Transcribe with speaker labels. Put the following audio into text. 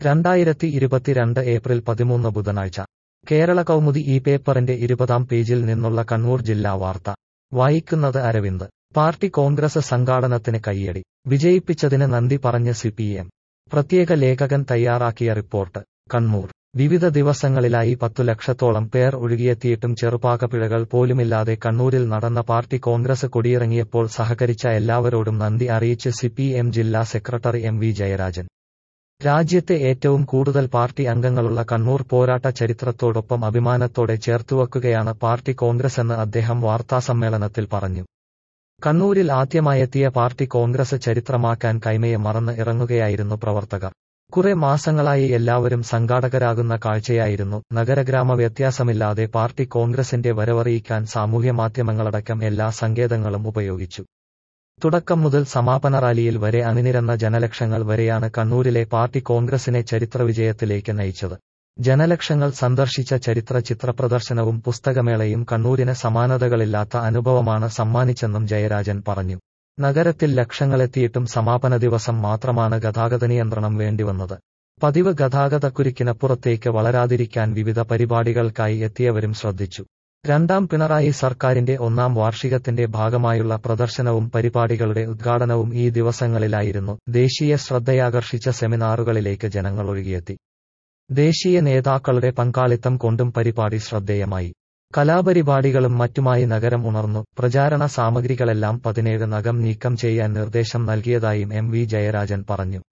Speaker 1: രണ്ടായിരത്തി ഇരുപത്തിരണ്ട് ഏപ്രിൽ പതിമൂന്ന് ബുധനാഴ്ച കേരള കൗമുദി ഈ പേപ്പറിന്റെ ഇരുപതാം പേജിൽ നിന്നുള്ള കണ്ണൂർ ജില്ലാ വാർത്ത വായിക്കുന്നത് അരവിന്ദ് പാർട്ടി കോൺഗ്രസ് സംഘാടനത്തിന് കയ്യടി വിജയിപ്പിച്ചതിന് നന്ദി പറഞ്ഞ് സിപിഎം പ്രത്യേക ലേഖകൻ തയ്യാറാക്കിയ റിപ്പോർട്ട് കണ്ണൂർ വിവിധ ദിവസങ്ങളിലായി പത്തു ലക്ഷത്തോളം പേർ ഒഴുകിയെത്തിയിട്ടും ചെറുപാകപ്പിഴകൾ പോലുമില്ലാതെ കണ്ണൂരിൽ നടന്ന പാർട്ടി കോൺഗ്രസ് കൊടിയിറങ്ങിയപ്പോൾ സഹകരിച്ച എല്ലാവരോടും നന്ദി അറിയിച്ച് സിപിഎം ജില്ലാ സെക്രട്ടറി എം വി ജയരാജൻ രാജ്യത്തെ ഏറ്റവും കൂടുതൽ പാർട്ടി അംഗങ്ങളുള്ള കണ്ണൂർ പോരാട്ട ചരിത്രത്തോടൊപ്പം അഭിമാനത്തോടെ ചേർത്തുവെക്കുകയാണ് പാർട്ടി കോൺഗ്രസെന്ന് അദ്ദേഹം വാർത്താസമ്മേളനത്തിൽ പറഞ്ഞു കണ്ണൂരിൽ ആദ്യമായെത്തിയ പാർട്ടി കോൺഗ്രസ് ചരിത്രമാക്കാൻ കൈമയെ മറന്ന് ഇറങ്ങുകയായിരുന്നു പ്രവർത്തകർ കുറെ മാസങ്ങളായി എല്ലാവരും സംഘാടകരാകുന്ന കാഴ്ചയായിരുന്നു നഗരഗ്രാമ വ്യത്യാസമില്ലാതെ പാർട്ടി കോൺഗ്രസിന്റെ വരവറിയിക്കാൻ സാമൂഹ്യമാധ്യമങ്ങളടക്കം എല്ലാ സങ്കേതങ്ങളും ഉപയോഗിച്ചു തുടക്കം മുതൽ സമാപന റാലിയിൽ വരെ അണിനിരന്ന ജനലക്ഷങ്ങൾ വരെയാണ് കണ്ണൂരിലെ പാർട്ടി കോൺഗ്രസിനെ ചരിത്രവിജയത്തിലേക്ക് നയിച്ചത് ജനലക്ഷങ്ങൾ സന്ദർശിച്ച ചരിത്ര ചിത്രപ്രദർശനവും പുസ്തകമേളയും കണ്ണൂരിന് സമാനതകളില്ലാത്ത അനുഭവമാണ് സമ്മാനിച്ചെന്നും ജയരാജൻ പറഞ്ഞു നഗരത്തിൽ ലക്ഷങ്ങളെത്തിയിട്ടും സമാപന ദിവസം മാത്രമാണ് ഗതാഗത നിയന്ത്രണം വേണ്ടിവന്നത് പതിവ് ഗതാഗതക്കുരുക്കിനപ്പുറത്തേക്ക് വളരാതിരിക്കാൻ വിവിധ പരിപാടികൾക്കായി എത്തിയവരും ശ്രദ്ധിച്ചു രണ്ടാം പിണറായി സർക്കാരിന്റെ ഒന്നാം വാർഷികത്തിന്റെ ഭാഗമായുള്ള പ്രദർശനവും പരിപാടികളുടെ ഉദ്ഘാടനവും ഈ ദിവസങ്ങളിലായിരുന്നു ദേശീയ ശ്രദ്ധയാകർഷിച്ച സെമിനാറുകളിലേക്ക് ജനങ്ങൾ ഒഴുകിയെത്തി ദേശീയ നേതാക്കളുടെ പങ്കാളിത്തം കൊണ്ടും പരിപാടി ശ്രദ്ധേയമായി കലാപരിപാടികളും മറ്റുമായി നഗരം ഉണർന്നു പ്രചാരണ സാമഗ്രികളെല്ലാം പതിനേഴ് നകം നീക്കം ചെയ്യാൻ നിർദ്ദേശം നൽകിയതായും എം വി ജയരാജൻ പറഞ്ഞു